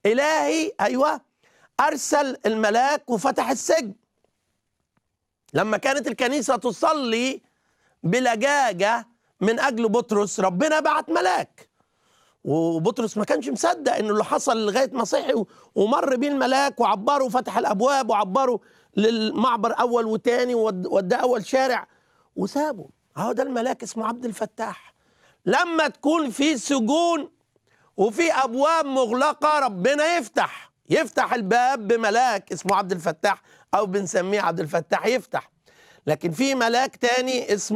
إلهي أيوة أرسل الملاك وفتح السجن لما كانت الكنيسة تصلي بلجاجة من أجل بطرس ربنا بعت ملاك وبطرس ما كانش مصدق انه اللي حصل لغايه ما صحي ومر بيه الملاك وعبره وفتح الابواب وعبره للمعبر اول وتاني ووداه اول شارع وسابه اهو ده الملاك اسمه عبد الفتاح لما تكون في سجون وفي ابواب مغلقه ربنا يفتح يفتح الباب بملاك اسمه عبد الفتاح او بنسميه عبد الفتاح يفتح لكن في ملاك تاني اسمه